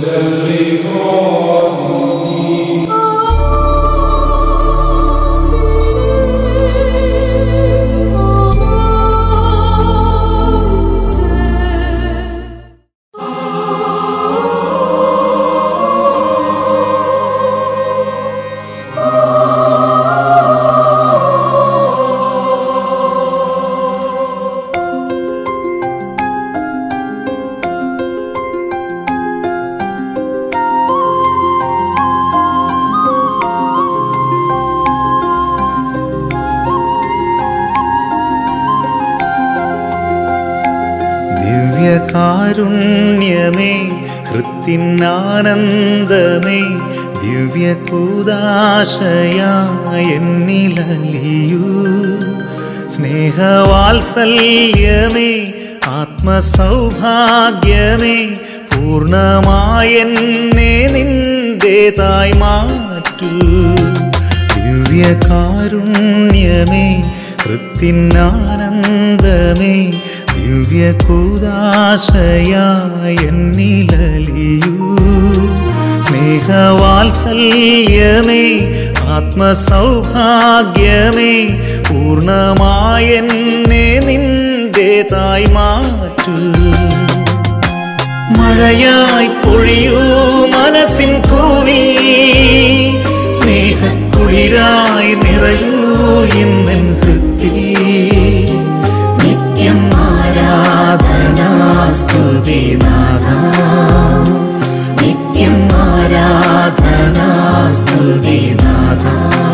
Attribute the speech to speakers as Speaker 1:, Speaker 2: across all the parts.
Speaker 1: ദിവ്യകാരുണ്യമേ ഹൃത്തിനാനന്ദമേ ദിവ്യകൂദാശയാന്നിലലിയൂ സ്നേഹവാത്സല്യമേ ആത്മസൗഭാഗ്യമേ പൂർണ്ണമായെന്നെ നിന്റേതായി മാറ്റൂ ദിവ്യകാരുണ്യമേ ഹൃത്തിനാനന്ദമേ ദിവ്യകൂദാശയാന്നിലലിയൂ സ്നേഹവാത്സല്യമേ ആത്മസൗഭാഗ്യമേ പൂർണ്ണമായെന്നെ നിന്റേതായി മാറ്റൂ മഴയായി പൊഴിയൂ മനസ്സിൻ പൂവി സ്നേഹക്കുളിരായി നിറയൂ ഇന്നൻ ഹൃത്തിൽ നിത്യം ആരാധനാസ്തുതി നാഥ നിത്യം ആരാധനാസ്തുതി നാഥ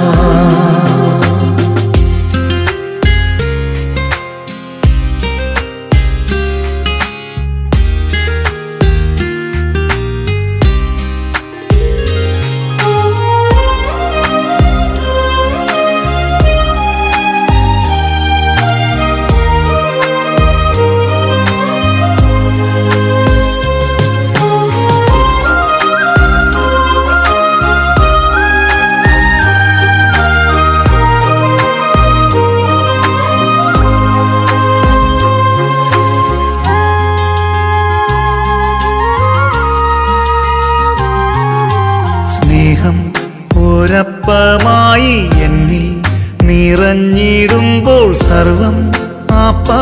Speaker 1: സ്നേഹം ഒരപ്പമായി എന്നിൽ നിറഞ്ഞിടുമ്പോൾ സർവം ആ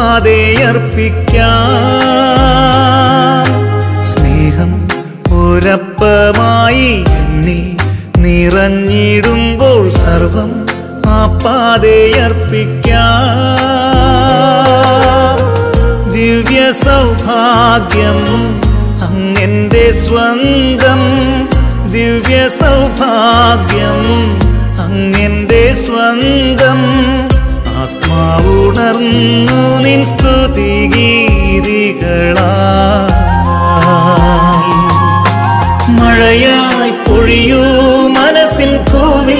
Speaker 1: പാതയർപ്പിക്കാം സ്നേഹം ഒരപ്പമായി എന്നിൽ നിറഞ്ഞിടുമ്പോൾ സർവം ആ പാതയർപ്പിക്കാം ദിവ്യ സൗഭാഗ്യം അങ്ങെന്റെ സ്വന്തം ദിവ്യ സൗഭാഗ്യം അങ്ങെന്റെ സ്വന്തം ആത്മാവുണർന്നു നിൻ സ്തുതിഗീതികളായി മഴയായി പൊഴിയൂ മനസ്സിൻ ഭൂമി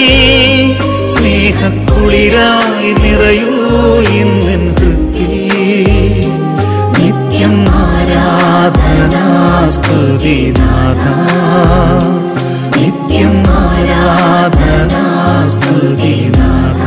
Speaker 1: സ്നേഹക്കുളിരായി നിറയൂ ഇന്നൻ ഹൃത്തിൽ നിത്യം ആരാധനാസ്തുതി നാഥ നിത്യം ആരാധനാസ്തുതി നാഥ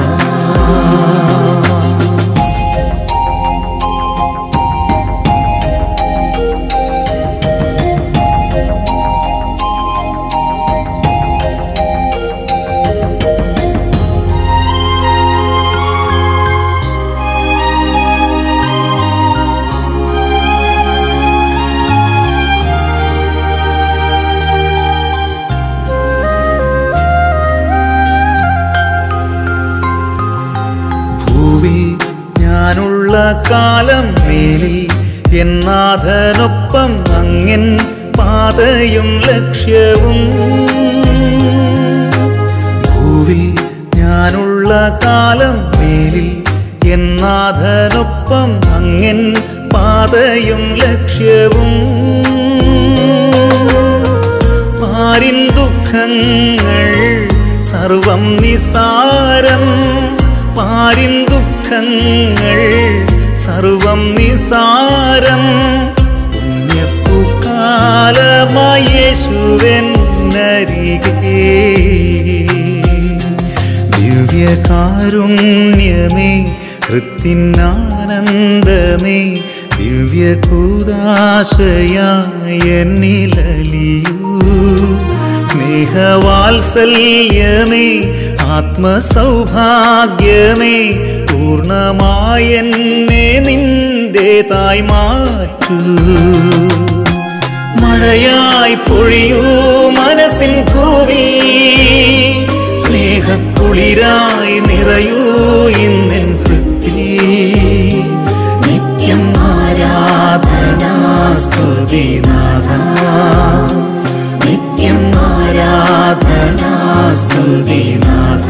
Speaker 1: ഭൂവിൽ ഞാനുള്ള കാലം മേലിൽ എന്നാഥനൊപ്പം അങ്ങൻ പാതയും ലക്ഷ്യവും ഭൂവിൽ ഞാനുള്ള കാലം മേലിൽ എന്നാഥനൊപ്പം അങ്ങൻ പാതയും ലക്ഷ്യവും പാരിൻ ദുഃഖങ്ങൾ സർവം നിസാരം പാരിൻ ദുഃഖങ്ങൾ സർവം നിസാരം പുണ്യപ്പൂക്കാലമായി യേശുവൻ നരികേ ദിവ്യകാരുണ്യമേ ഹൃത്തിനാനന്ദമേ ദിവ്യകൂദാശയാന്നിലലിയൂ ആശയായ എന്നിലലിയൂ സ്നേഹവാത്സല്യമേ ആത്മസൗഭാഗ്യമേ പൂർണ്ണമായി എന്നെ നിന്റേതായി മാറ്റൂ മഴയായി പൊഴിയൂ മനസ്സിൻ പൂവിൽ സ്നേഹക്കുളിരായി നിറയൂ ഇന്നെൻ കൃത്തിൽ നിത്യം ആരാധനാ സ്തുതിനാഥ നിത്യം ആരാധനാ സ്തുതിനാഥ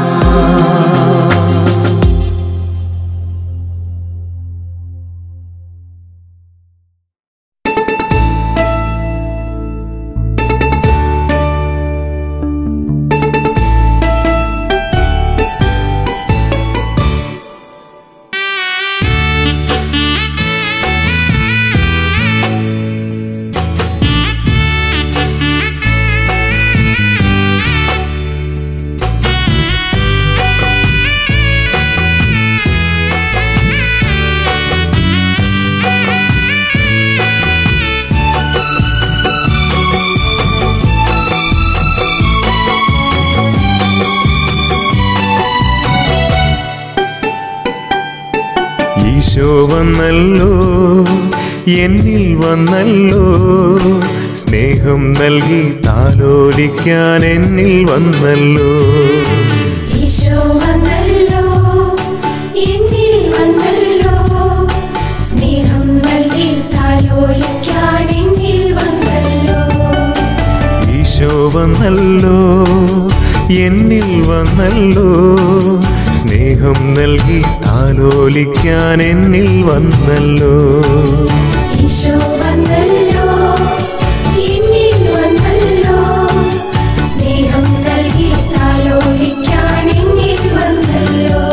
Speaker 2: ഈശോ വന്നല്ലോ എന്നിൽ വന്നല്ലോ സ്നേഹം നൽകി താലോലിക്കാൻ എന്നിൽ വന്നല്ലോ
Speaker 3: ഈശോ വന്നല്ലോ എന്നിൽ വന്നല്ലോ സ്നേഹം നൽകി താലോലിക്കാൻ എന്നിൽ വന്നല്ലോ
Speaker 2: ഈശോ വന്നല്ലോ എന്നിൽ വന്നല്ലോ സ്നേഹം നൽകി താലോലിക്കാൻ എന്നിൽ വന്നല്ലോ
Speaker 3: ഈശോ വന്നല്ലോ എന്നിൽ വന്നല്ലോ സ്നേഹം നൽകി താലോലിക്കാൻ എന്നിൽ വന്നല്ലോ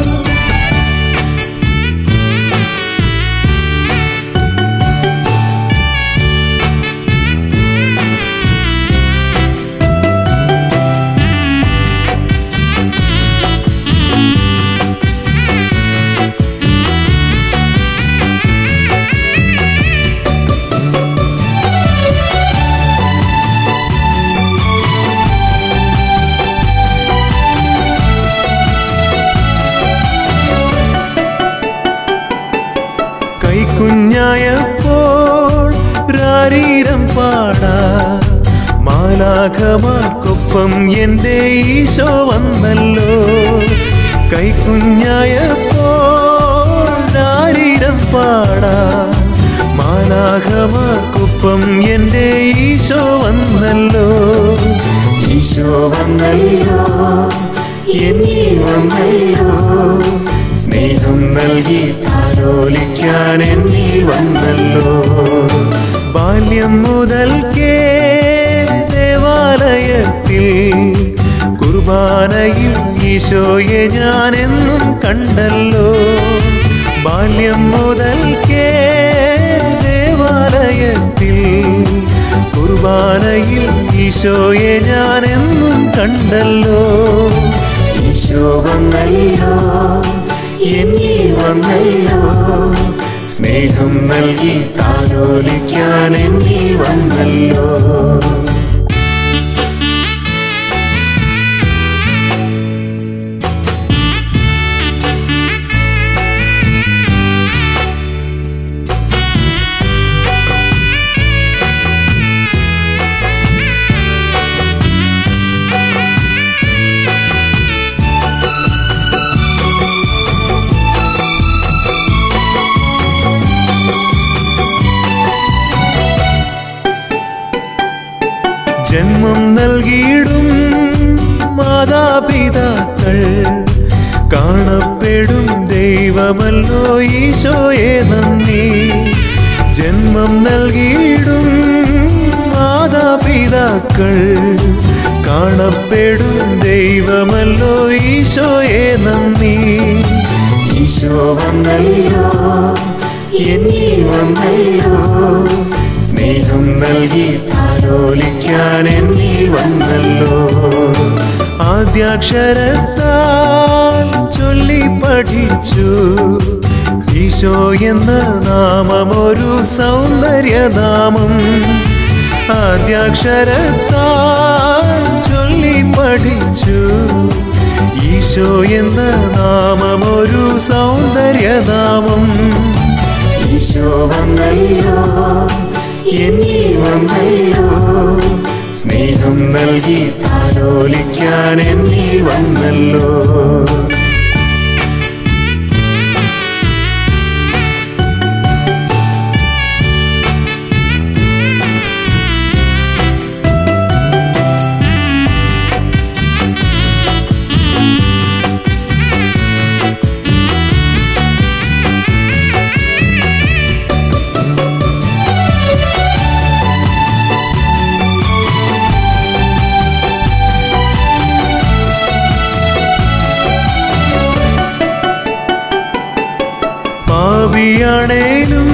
Speaker 2: കൈക്കുഞ്ഞായപ്പോൾ രാരീരം പാടാ മാലാഖമാർക്കൊപ്പം എൻ്റെ ഈശോ വന്നല്ലോ കൈക്കുഞ്ഞായപ്പോൾ രാരീരം പാടാ മാലാഖമാർക്കൊപ്പം എൻ്റെ ഈശോ വന്നല്ലോ ഈശോ വന്നല്ലോ എന്നിൽ വന്നല്ലോ സ്നേഹം നൽകി താലോലിക്കാൻ എന്നിൽ വന്നല്ലോ ബാല്യം മുതൽക്കേ ദേവാലയത്തിൽ കുർബാനയിൽ ഈശോയെ ഞാൻ എന്നും കണ്ടല്ലോ ബാല്യം മുതൽക്കേ ദേവാലയത്തിൽ കുർബാനയിൽ ഈശോയെ ഞാൻ എന്നും കണ്ടല്ലോ ഈശോ വന്നല്ലോ എന്നിൽ വന്നല്ലോ സ്നേഹം നൽകി താലോലിക്കാൻ എന്നിൽ വന്നല്ലോ ജന്മം നൽകിയിടും മാതാപിതാക്കൾ കാണപ്പെടും ദൈവമല്ലോ ഈശോയെ നന്ദി ജന്മം നൽകിയിടും മാതാപിതാക്കൾ കാണപ്പെടും ദൈവമല്ലോ ഈശോയെ നന്ദി ഈശോ വന്നല്ലോ എന്നിൽ വന്നല്ലോ സ്നേഹം നൽകി താലോലിക്കാൻ എന്നിൽ വന്നല്ലോ ആദ്യാക്ഷരത്താൽ ചൊല്ലി പഠിച്ചു ഈശോ എന്ന നാമമൊരു സൗന്ദര്യനാമം ആദ്യാക്ഷരത്താൽ ചൊല്ലി പഠിച്ചു ഈശോ എന്ന നാമമൊരു സൗന്ദര്യനാമം
Speaker 3: ഈശോ വന്നല്ലോ എന്നിൽ വന്നല്ലോ
Speaker 2: സ്നേഹം നൽകി താലോലിക്കാൻ എന്നിൽ വന്നല്ലോ പാപിയാണേലും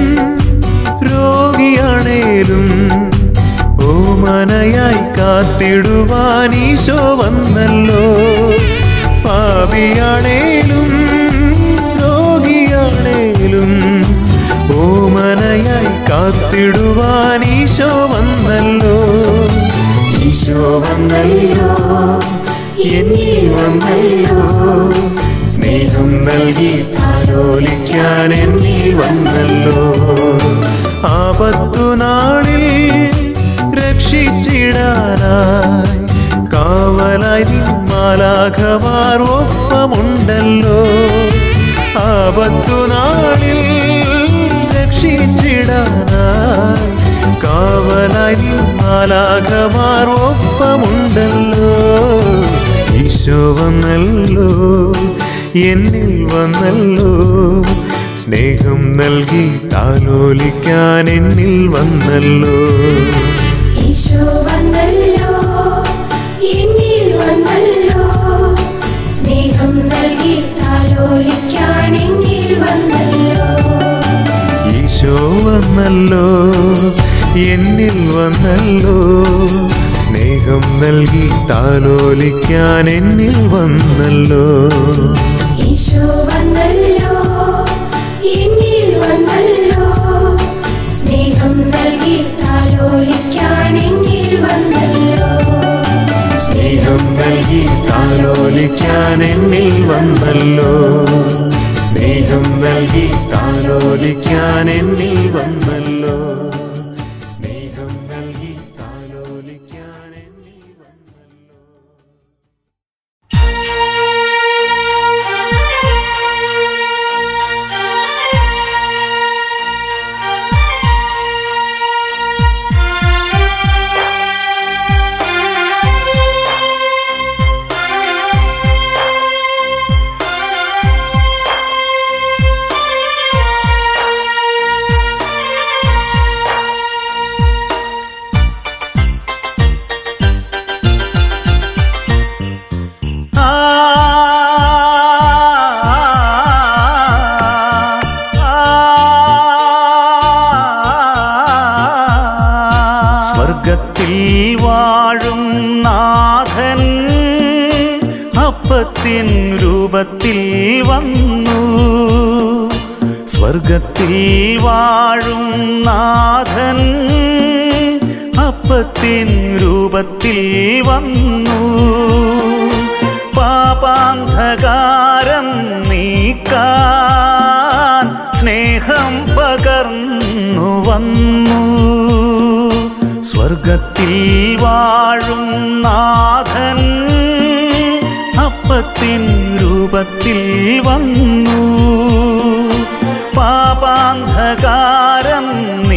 Speaker 2: രോഗിയാണേലും ഓമനയായി കാത്തിടുവാൻ ഈശോ വന്നല്ലോ പാപിയാണേലും രോഗിയാണേലും ഓമനയായി കാത്തിടുവാൻ ഈശോ വന്നല്ലോ
Speaker 3: ഈശോ വന്നല്ലോ എന്നിൽ വന്നല്ലോ
Speaker 2: സ്നേഹം നൽകി താലോലിക്കാൻ എന്നിൽ വന്നല്ലോ ആപത്തു നാളിൽ രക്ഷിച്ചിടാനായി കാവലായി നീ മാലാഖമാർ ഒപ്പമുണ്ടല്ലോ ആപത്തു നാളിൽ രക്ഷിച്ചിടാനായി കാവലായി നീ മാലാഖമാർ ഒപ്പമുണ്ടല്ലോ ഈശോ വന്നല്ലോ എന്നിൽ വന്നല്ലോ സ്നേഹം നൽകി താലോലിക്കാൻ എന്നിൽ വന്നല്ലോ
Speaker 3: ഈശോ വന്നല്ലോ എന്നിൽ വന്നല്ലോ സ്നേഹം നൽകി താലോലിക്കാൻ എന്നിൽ വന്നല്ലോ
Speaker 2: ഈശോ വന്നല്ലോ എന്നിൽ വന്നല്ലോ സ്നേഹം നൽകി താലോലിക്കാൻ എന്നിൽ വന്നല്ലോ
Speaker 3: ഈശോ വന്നല്ലോ എന്നിൽ വന്നല്ലോ സ്നേഹം നൽകി താലോലിക്കാൻ എന്നിൽ വന്നല്ലോ
Speaker 2: സ്നേഹം നൽകി താലോലിക്കാൻ എന്നിൽ വന്നല്ലോ സ്നേഹം നൽകി താലോലിക്കാൻ എന്നിൽ വന്നല്ലോ സ്നേഹം നൽകി താലോലിക്കാൻ എന്നിൽ വന്നല്ലോ സ്വർഗത്തിൽ വാഴും നാഥൻ അപ്പത്തിൻ രൂപത്തിൽ വന്നു സ്വർഗത്തിൽ വാഴും നാഥൻ അപ്പത്തിൻ രൂപത്തിൽ വന്നു പാപാന്ധകാരം നീക്കാൻ സ്നേഹം പകർന്നു വന്നു സ്വർഗത്തിൽ വാഴും നാഥൻ അപ്പത്തിൻ രൂപത്തിൽ വന്നു പാപാന്ധകാരം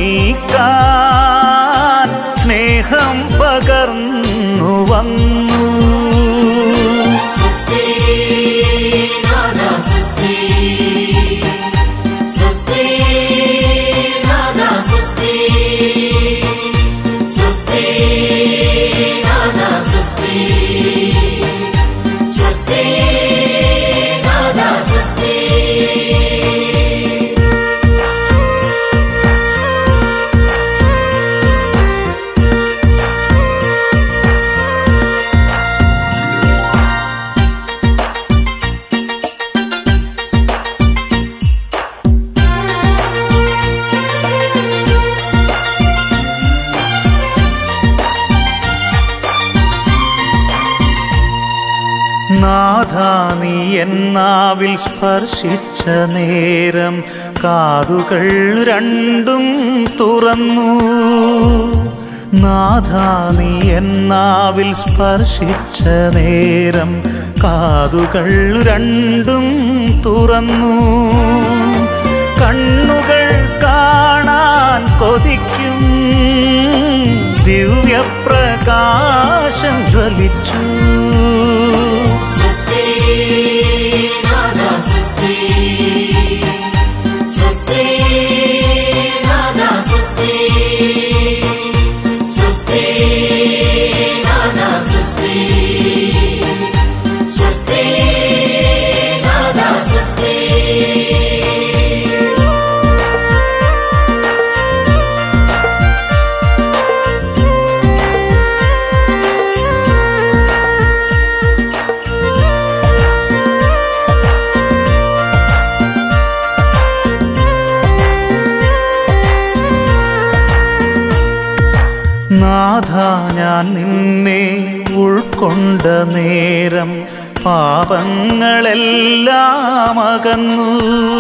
Speaker 2: നീക്കാൻ സ്നേഹം പകർന്നു വന്നു
Speaker 1: സ്വസ്തി നാദാ സ്വസ്തി സ്വസ്തി നാദാ സ്വസ്തി സ്വസ്തി നാദാ സ്വസ്തി സ്വസ്തി നാദാ സ്വസ്തി
Speaker 3: ഈശോ
Speaker 2: നാഥാ നീ എന്നാവിൽ സ്പർശിച്ച നേരം കാതുകൾ രണ്ടും തുറന്നു നാഥാ നീ എന്നാവിൽ സ്പർശിച്ച നേരം കാതുകൾ രണ്ടും തുറന്നു കണ്ണുകൾ കാണാൻ കൊതിക്കും ദിവ്യപ്രകാശം ജ്വലിച്ചു
Speaker 1: സ്വസ്തി നാദാ സ്വസ്തി സ്വസ്തി നാദാ സ്വസ്തി സ്വസ്തി നാദാ സ്വസ്തി സ്വസ്തി നാദാ സ്വസ്തി
Speaker 2: നാഥ ഞാൻ നിന്നെ ഉൾക്കൊണ്ട നേരം പാപങ്ങളെല്ലാം അകന്നു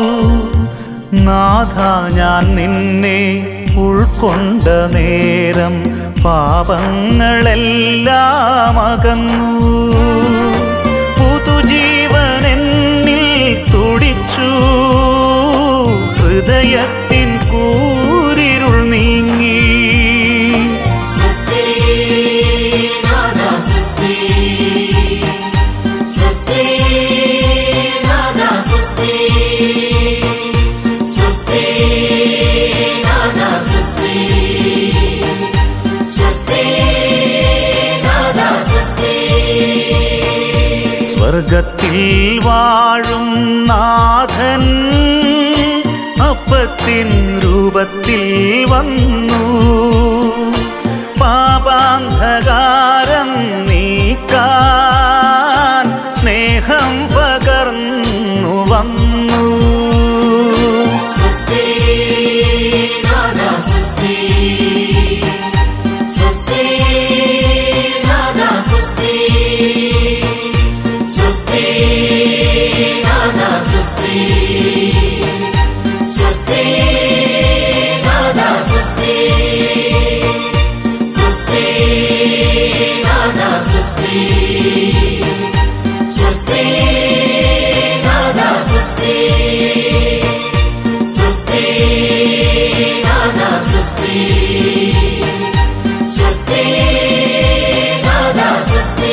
Speaker 2: നാഥ ഞാൻ നിന്നെ ഉൾക്കൊണ്ട നേരം പാപങ്ങളെല്ലാം അകന്നു പുതുജീവൻ എന്നിൽ തുടിച്ചു ഹൃദയത്തിൻ കൂരിരുൾ നീങ്ങി
Speaker 1: സ്വസ്തി നാദാ സ്വസ്തി സ്വസ്തി നാദാ സ്വസ്തി സ്വസ്തി നാദാ സ്വസ്തി സ്വസ്തി നാദാ സ്വസ്തി
Speaker 2: സ്വർഗത്തിൽ വാഴും നാഥൻ അപ്പത്തിൻ രൂപത്തിൽ വന്നു പാപാന്ധകാരം നീക്കാൻ സ്നേഹം പകർന്നു വന്നു
Speaker 1: സ്വസ്തി നാദാ സ്വസ്തി സ്വസ്തി നാദാ സ്വസ്തി സ്വസ്തി നാദാ സ്വസ്തി സ്വസ്തി നാദാ സ്വസ്തി സ്വസ്തി നാദാ സ്വസ്തി സ്വസ്തി നാദാ സ്വസ്തി സ്വസ്തി നാദാ സ്വസ്തി സ്വസ്തി നാദാ സ്വസ്തി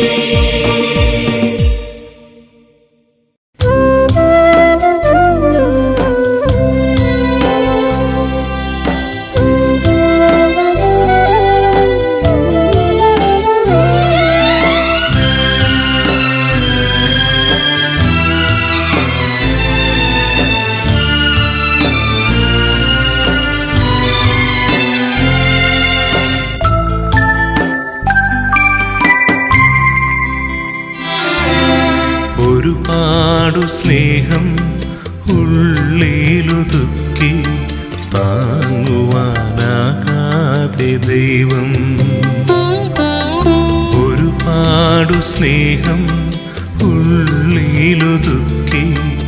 Speaker 4: ഒരുപാടു സ്നേഹം ഉള്ളിലൊതുക്കി താങ്ങുവാനാകാതെ ദൈവം ഒരുപാടു സ്നേഹം ഉള്ളിലൊതുക്കി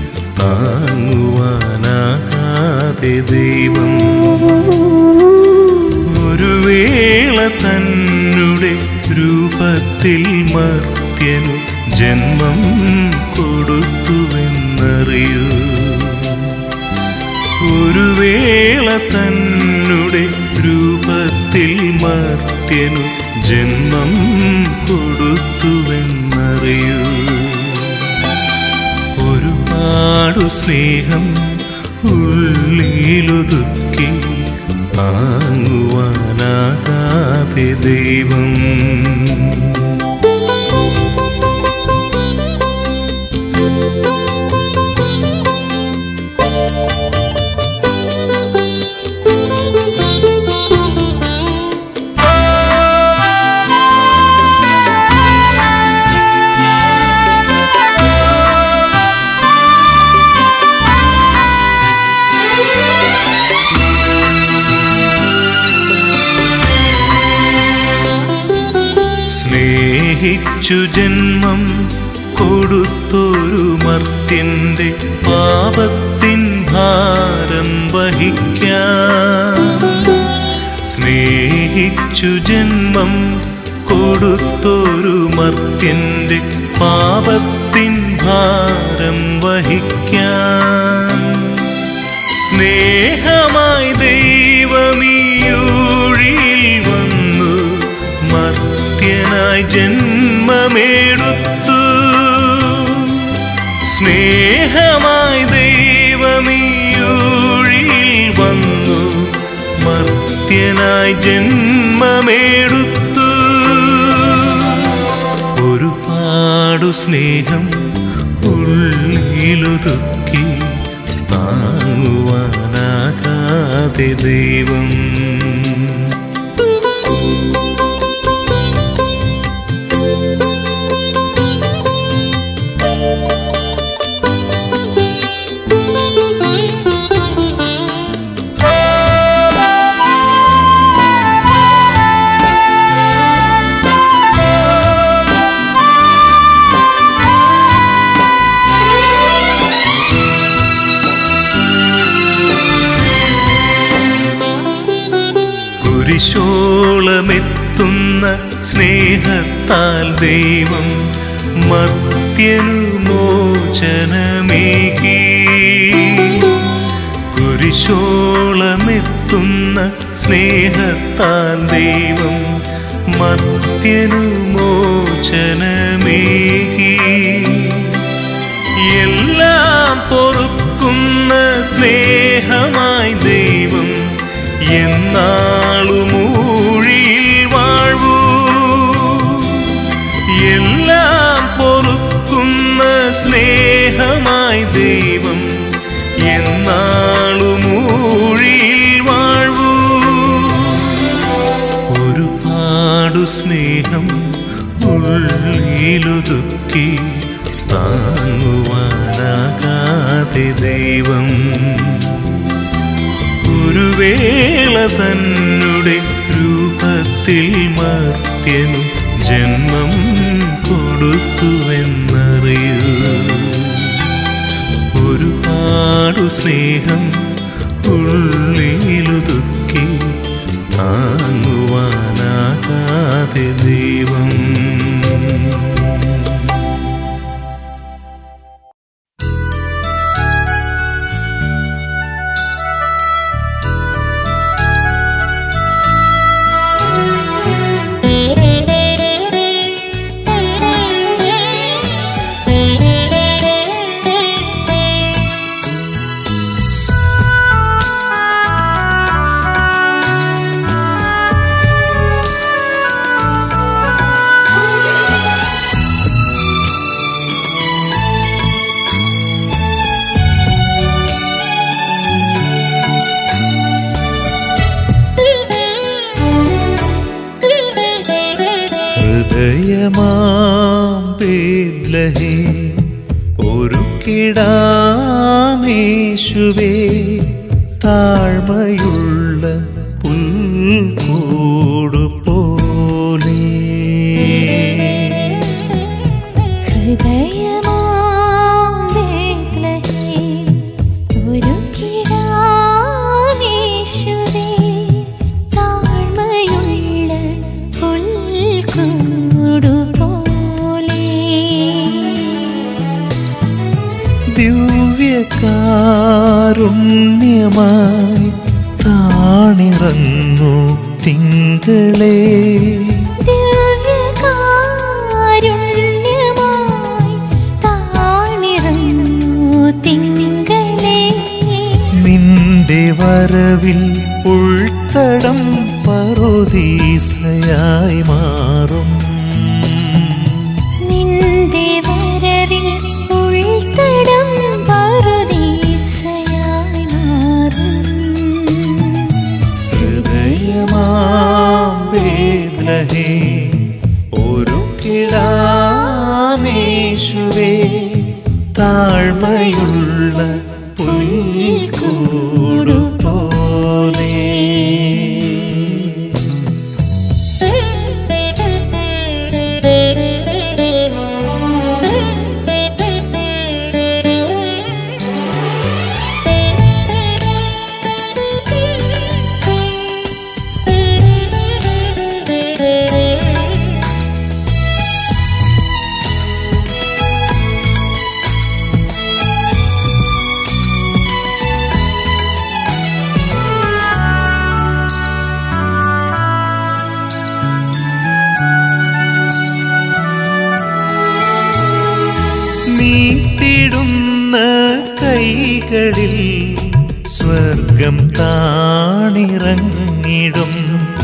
Speaker 4: താങ്ങുവാനാകാതെ ദൈവം ഒരു വേള തന്നെ രൂപത്തിൽ മർത്യനു ജന്മം കൊടുത്തുവെന്നറിയൂ ഒരു വേള തന്നെ രൂപത്തിൽ മർത്യനു ജന്മം കൊടുത്തുവെന്നറിയൂ ഒരുപാടു സ്നേഹം ഉള്ളിലൊതുക്കി താങ്ങുവാനാകാതെ ദൈവം സ്നേഹിച്ചു ജന്മം കൊടുത്തൊരു മർത്യന്റെ പാപത്തിൻ ഭാരം വഹിക്കാൻ സ്നേഹിച്ചു ജന്മം കൊടുത്തൊരു മർത്യന്റെ പാപത്തിൻ ഭാരം വഹിക്കാൻ സ്നേഹമായി ദൈവമീയൂഴിയിൽ വന്നു മർത്യനായി ജന്മമെടുത്തു സ്നേഹമായി ദൈവമീയൂഴിയിൽ വന്നു മർത്യനായി ജന്മമെടുത്തു ഒരുപാടു സ്നേഹം ഉള്ളിലൊതുക്കി താങ്ങുവാനാകാതെ ദൈവം കുരിശോളമെത്തുന്ന സ്നേഹത്താൽ ദൈവം മർത്യനു മോചനമേകി കുരിശോളമെത്തുന്ന സ്നേഹത്താൽ ദൈവം മർത്യനു മോചനമേകി എല്ലാം പൊറുക്കുന്ന സ്നേഹമായി ദൈവം എന്നാളുമൂഴിയിൽ വാഴ്വൂ എല്ലാം പൊറുക്കുന്ന സ്നേഹമായി ദൈവം എന്നാളുമൂഴിയിൽ വാഴ്വൂ ഒരുപാടു സ്നേഹം ഉള്ളിലൊതുക്കി താങ്ങുവാനാകാതെ ദൈവം ഒരു വേള തന്നെ രൂപത്തിൽ മർത്യനു ജന്മം കൊടുത്തുവെന്നറിയൂ ഒരുപാടു സ്നേഹം ഉള്ളിലൊതുക്കി താങ്ങുവാനാകാതെ ദൈവം ഹൃദയമാം ബേദ്ലഹേ ഒരു കിടാമേശുവേ താഴ്മയുള്ള പുൽക്കൂടു പോലെ
Speaker 3: ഹൃദയമാം ബേത്ലഹേം ഒരു കിടാവേശുവേ താഴ്മയുള്ള പുൽക്കൂടു പോലെ
Speaker 4: ദിവ്യകാരുണ്യമായി താണിറങ്ങു തിങ്കളേ
Speaker 3: ദിവ്യകാരുണ്യമായി താണിറങ്ങൂ തിങ്കളേ
Speaker 4: നിന്റെ വരവിൽ ഉൾത്തടം പറുദീസയായി മാറും
Speaker 3: നിന്റെ വരവിൽ ഉൾത്തടം പറുദീസയായി മാറും
Speaker 4: ഹൃദയമാം വേദ്ലഹേ ഒരു കിടാമേശുവേ താഴ്മയുള്ള പുൽക്കൂടു പോലെ
Speaker 3: Thank you.
Speaker 4: വഴികളിൽ സ്വർഗം താണിറങ്ങിടും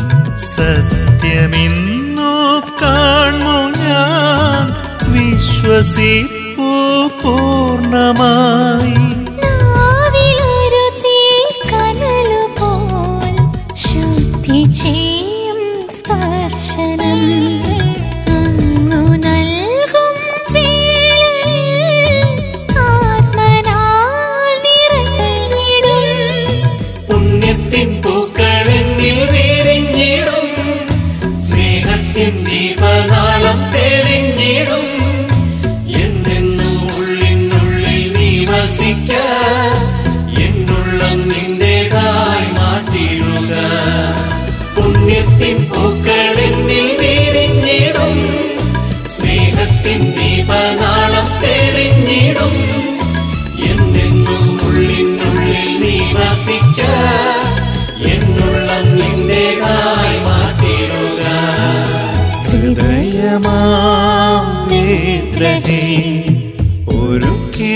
Speaker 4: സത്യമിന്നു കാണു ഞാൻ വിശ്വസിപ്പു പൂർണ്ണമായി
Speaker 3: നാവിലൊരു തീക്കനലുപോൽ ശുദ്ധി ചെയ്യും സ്പർശനം അങ്ങു നൽകും വേളയിൽ ആത്മനാൽ നിറഞ്ഞിടും
Speaker 1: പുണ്യത്തിൻ പൂക്കളെന്നിൽ വിരിഞ്ഞിടും സ്നേഹത്തിൻ ദീപനാളം തെളിഞ്ഞിടും എന്നെന്നും ഉള്ളിനുള്ളിൽ നീ വസിക്ക എന്നുള്ളം നിന്റേതായി മാറ്റിയിടുക പുണ്യത്തിൻ പൂക്കളെന്നിൽ വിരിഞ്ഞിടും സ്നേഹത്തിൻ ദീപനാളം തെളിഞ്ഞിടും എന്നെന്നും ഉള്ളിനുള്ളിൽ നീ വസിക്ക എന്നുള്ളം നിന്റേതായി മാറ്റിയിടുക
Speaker 4: ഹൃദയമാം വേദ്രഹേ ഒരു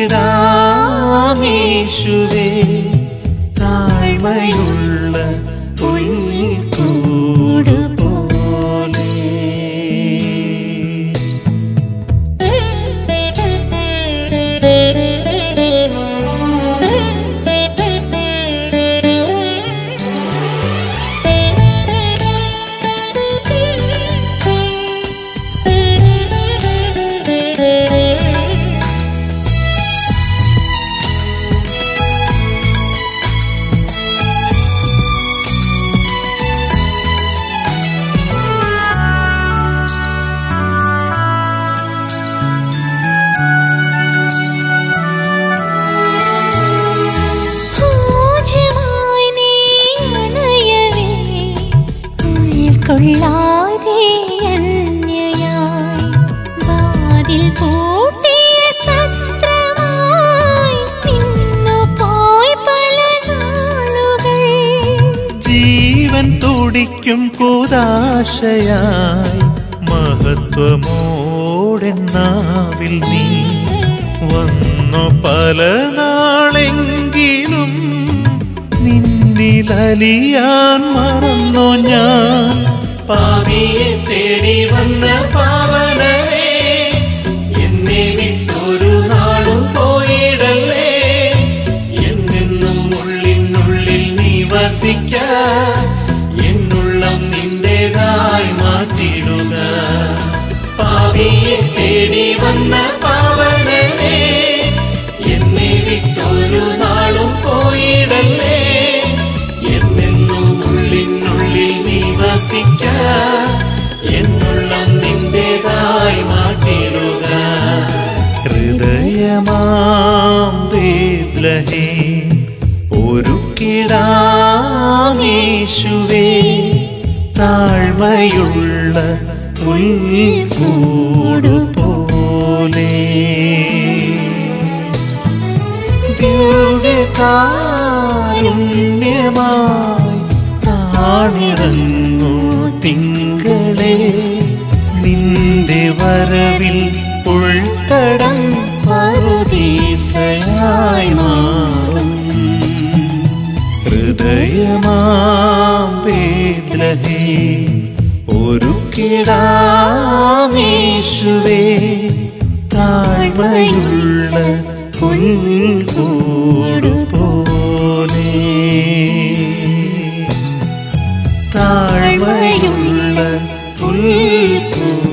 Speaker 4: കിടാമേശുവേ താഴ്മയുള്ള പുൽക്കൂട് പോലെ
Speaker 3: പൂജ്യമായി നീ അണയവേ ഉൾക്കൊള്ളാതെ അന്യയായി വാതിൽ പൂട്ടിയ സത്രമായി നിന്നു പോയി പല നാളുകൾ
Speaker 4: ജീവൻ തുടിക്കും കൂതാശയായി മഹത്വമോടെന്നാവിൽ നീ വന്നു പല നാളെങ്കിലും നിന്നിലലിയാൻ മറന്നു ഞാൻ
Speaker 1: പാപിയെ തേടി വന്ന പാവനരെ എന്നെ വിട്ടൊരു നാളും പോയിടല്ലേ എന്നെന്നും ഉള്ളിനുള്ളിൽ നീ വസിക്ക എന്നുള്ളം നിന്റേതായി മാറ്റിയിടുക പാപിയെ തേടി വന്ന പാവനരെ എന്നെ വിട്ടൊരു നാളും പോയിടല്ലേ എന്നെന്നും ഉള്ളിനുള്ളിൽ നീ വസിക്ക എന്നുള്ളം നിന്റേതായി മാറ്റിയിടുക
Speaker 4: ഹൃദയമാം വേദ്ലഹേ ഒരു കിടാമേശുവേ താഴ്മയുള്ള പുൽക്കൂട് പോലെ ദിവ്യകാരുണ്യമായി താണിറങ്ങൂ തിങ്കളെ നിന്റെ വരവിൽ ഉൾത്തടം പറുദീസയായി മാറും ഹൃദയമാം വേദ്ലഹേ ഒരു കിടാമേശുവേ താഴ്മയുള്ള പുൽക്കൂട് പോലെ താഴ്മയുള്ള പുൽക്കൂട്